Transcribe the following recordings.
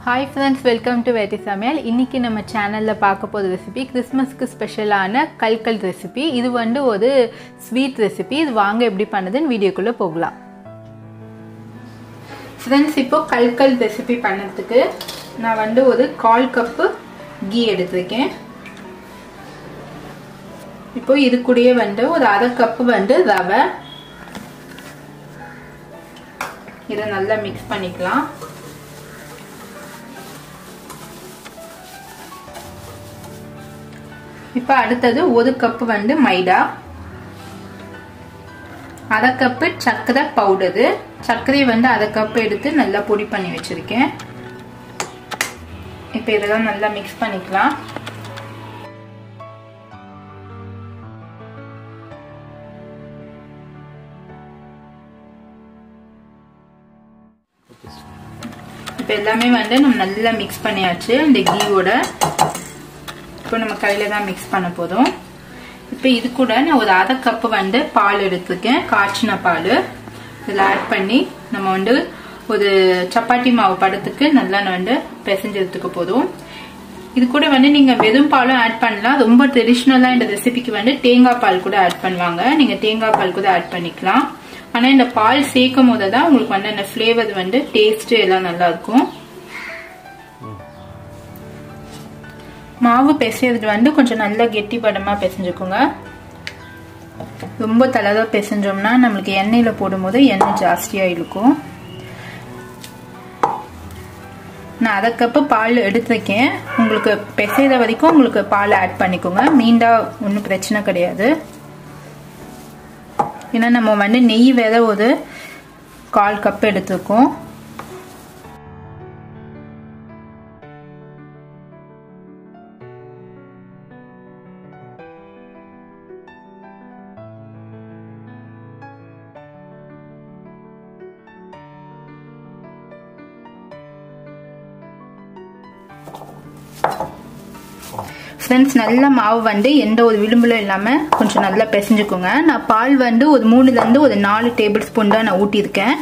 hi friends welcome to வேட்டி சமையல் இன்றைக்கி நம்ம சேனலில் பார்க்க போகிற ரெசிபி கிறிஸ்மஸ்க்கு ஸ்பெஷலான கல்கல் ரெசிபி இது வந்து ஒரு ஸ்வீட் ரெசிபி இது வாங்க எப்படி பண்ணுதுன்னு வீடியோக்குள்ளே போகலாம் ஃப்ரெண்ட்ஸ் இப்போ கல்கல் ரெசிபி பண்ணதுக்கு நான் வந்து ஒரு கால் கப்பு கீ எடுத்திருக்கேன் இப்போ இது கூடயே வந்து ஒரு அரை கப்பு வந்து ரவை இதை நல்லா மிக்ஸ் பண்ணிக்கலாம் இப்போ அடுத்தது ஒரு கப்பு வந்து மைதா அரை கப்பு சர்க்கரை பவுடரு சர்க்கரையை வந்து அரை கப்பு எடுத்து நல்லா பொடி பண்ணி வச்சிருக்கேன் இப்போ இதெல்லாம் நல்லா மிக்ஸ் பண்ணிக்கலாம் இப்போ எல்லாமே வந்து நம்ம நல்லா மிக்ஸ் பண்ணியாச்சு இந்த கீயோட இப்போ நம்ம கையில் தான் மிக்ஸ் பண்ண போதும் இப்போ இது கூட நான் ஒரு அரை கப்பு வந்து பால் எடுத்துருக்கேன் காய்ச்சின பால் இதில் ஆட் பண்ணி நம்ம வந்து ஒரு சப்பாத்தி மாவு படத்துக்கு நல்லா வந்து பிசைஞ்சு எடுத்துக்க போதும் இது கூட வந்து நீங்கள் வெறும் பாலும் ஆட் பண்ணலாம் ரொம்ப ட்ரெடிஷ்னலாக இந்த ரெசிபிக்கு வந்து தேங்காய் பால் கூட ஆட் பண்ணுவாங்க நீங்கள் தேங்காய் பால் கூட ஆட் பண்ணிக்கலாம் ஆனால் இந்த பால் சேர்க்கும் போது தான் உங்களுக்கு வந்து அந்த ஃப்ளேவர் வந்து டேஸ்ட்டு எல்லாம் நல்லா இருக்கும் மாவு பிசைறது வந்து கொஞ்சம் நல்லா கெட்டி படமாக பிசைஞ்சுக்கோங்க ரொம்ப தலதாக பிசைஞ்சோம்னா நம்மளுக்கு எண்ணெயில் போடும்போது எண்ணெய் ஜாஸ்தியாக இருக்கும் நான் அரை கப்பு பால் எடுத்திருக்கேன் உங்களுக்கு பிசைகிற வரைக்கும் உங்களுக்கு பால் ஆட் பண்ணிக்கோங்க மீண்டா ஒன்றும் பிரச்சனை கிடையாது ஏன்னா நம்ம வந்து நெய் வேற ஒரு கால் கப் எடுத்துருக்கோம் ஃப்ரெண்ட்ஸ் நல்ல மாவு வந்து எந்த ஒரு விளிம்புலும் இல்லாமல் கொஞ்சம் நல்லா பிசைஞ்சுக்கோங்க நான் பால் வந்து ஒரு மூணுலேருந்து ஒரு நாலு டேபிள் ஸ்பூன் தான் நான் ஊட்டியிருக்கேன்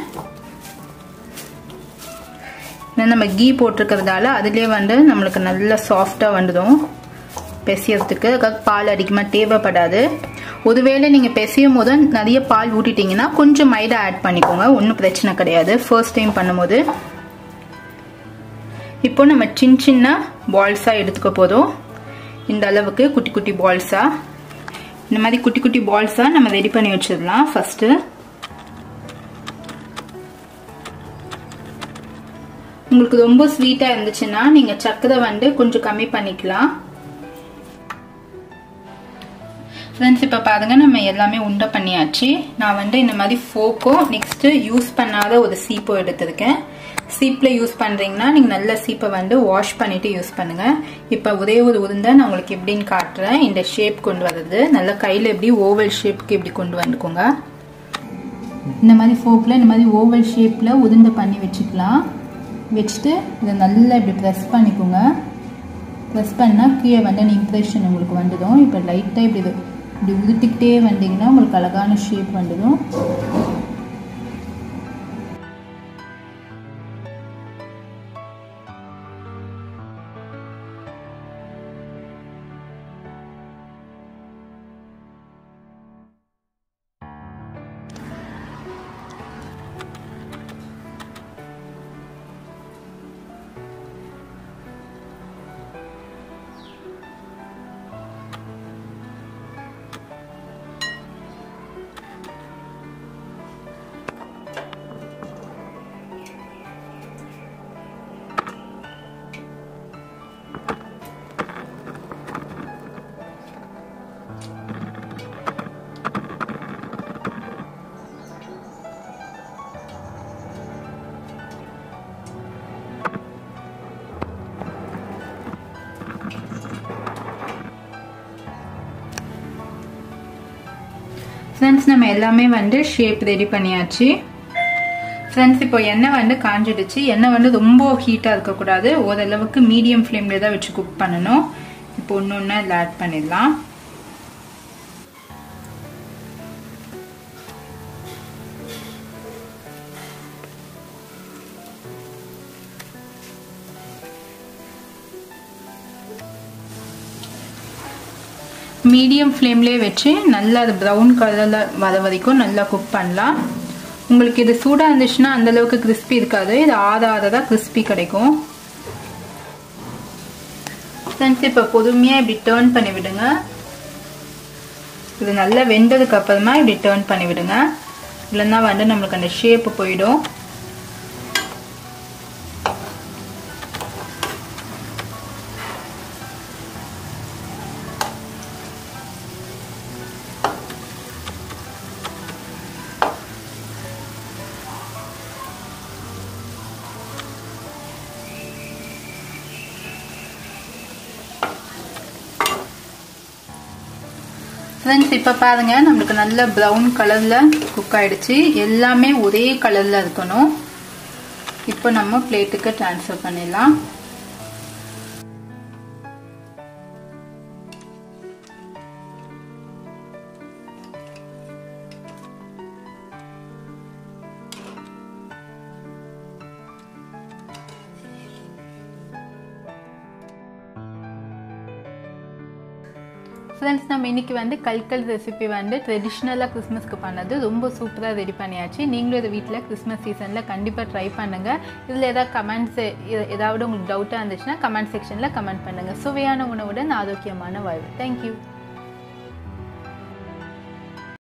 ஏன்னா நம்ம கீ போட்டிருக்கிறதால அதுலேயே வந்து நம்மளுக்கு நல்லா சாஃப்டாக வந்துடும் பெசியறதுக்கு அதுக்காக பால் அதிகமாக தேவைப்படாது ஒருவேளை நீங்கள் பெசியும் போது நிறைய பால் ஊட்டிட்டிங்கன்னா கொஞ்சம் மைதா ஆட் பண்ணிக்கோங்க ஒன்றும் பிரச்சனை கிடையாது ஃபர்ஸ்ட் டைம் பண்ணும்போது இப்போ நம்ம சின்ன சின்ன பால்ஸாக எடுத்துக்க போதும் இந்த அளவுக்கு குட்டி குட்டி பால்ஸாக இந்த மாதிரி குட்டி குட்டி பால்ஸாக நம்ம ரெடி பண்ணி வச்சிடலாம் ஃபஸ்ட்டு உங்களுக்கு ரொம்ப ஸ்வீட்டாக இருந்துச்சுன்னா நீங்கள் சர்க்கரை வந்து கொஞ்சம் கம்மி பண்ணிக்கலாம் ஃப்ரெண்ட்ஸ் இப்போ பாருங்க நம்ம எல்லாமே உண்டை பண்ணியாச்சு நான் வந்து இந்த மாதிரி ஃபோக்கோ நெக்ஸ்ட்டு யூஸ் பண்ணாத ஒரு சீப்போ எடுத்திருக்கேன் சீப்பில் யூஸ் பண்ணுறீங்கன்னா நீங்கள் நல்ல சீப்பை வந்து வாஷ் பண்ணிவிட்டு யூஸ் பண்ணுங்கள் இப்போ ஒரே ஒரு உருண்டை நான் உங்களுக்கு எப்படின்னு காட்டுறேன் இந்த ஷேப் கொண்டு வர்றது நல்லா கையில் எப்படி ஓவல் ஷேப்புக்கு எப்படி கொண்டு வந்துக்கோங்க இந்த மாதிரி ஃபோக்கில் இந்த மாதிரி ஓவல் ஷேப்பில் உருண்டை பண்ணி வச்சுக்கலாம் வச்சுட்டு இதை நல்லா இப்படி ப்ரெஸ் பண்ணிக்கோங்க ப்ரெஸ் பண்ணால் கீழே வந்து இம்ப்ரெஷன் உங்களுக்கு வந்துடும் இப்போ லைட்டாக இப்படி இப்படி உதுட்டிக்கிட்டே வந்தீங்கன்னா உங்களுக்கு அழகான ஷேப் வந்துடும் ஃப்ரெண்ட்ஸ் நம்ம எல்லாமே வந்து ஷேப் ரெடி பண்ணியாச்சு ஃப்ரெண்ட்ஸ் இப்போ எண்ணெய் வந்து காஞ்சிடுச்சு எண்ணெய் வந்து ரொம்ப ஹீட்டாக இருக்கக்கூடாது ஓரளவுக்கு மீடியம் ஃப்ளேமில் தான் வச்சு குக் பண்ணணும் இப்போ ஒன்று ஒன்றா இதில் ஆட் பண்ணிடலாம் மீடியம் ஃப்ளேம்லேயே வச்சு நல்லா அது ப்ரௌன் கலரில் வர வரைக்கும் நல்லா குக் பண்ணலாம் உங்களுக்கு இது சூடாக இருந்துச்சுன்னா அந்தளவுக்கு கிறிஸ்பி இருக்காது இது ஆற ஆற தான் கிறிஸ்பி கிடைக்கும் ஃப்ரெண்ட்ஸ் இப்போ பொறுமையாக இப்படி டேர்ன் பண்ணி விடுங்க இது நல்லா வெந்ததுக்கு அப்புறமா இப்படி டேர்ன் பண்ணி விடுங்க இல்லைன்னா வந்து நம்மளுக்கு அந்த ஷேப்பு போயிடும் ஃப்ரெண்ட்ஸ் இப்போ பாருங்க நம்மளுக்கு நல்ல ப்ரௌன் கலரில் குக் ஆயிடுச்சு எல்லாமே ஒரே கலரில் இருக்கணும் இப்போ நம்ம பிளேட்டுக்கு ட்ரான்ஸ்ஃபர் பண்ணிடலாம் ஃப்ரெண்ட்ஸ் நம்ம இன்றைக்கி வந்து கல்கல் ரெசிபி வந்து ட்ரெடிஷ்னலாக கிறிஸ்மஸ்க்கு பண்ணது ரொம்ப சூப்பராக ரெடி பண்ணியாச்சு நீங்களும் இதை வீட்டில் கிறிஸ்மஸ் சீசனில் கண்டிப்பாக ட்ரை பண்ணுங்கள் இதில் ஏதாவது கமெண்ட்ஸ் ஏதாவது உங்களுக்கு டவுட்டாக இருந்துச்சுன்னா கமெண்ட் செக்ஷனில் கமெண்ட் பண்ணுங்கள் சுவையான உணவுடன் ஆரோக்கியமான வாழ்வு தேங்க்யூ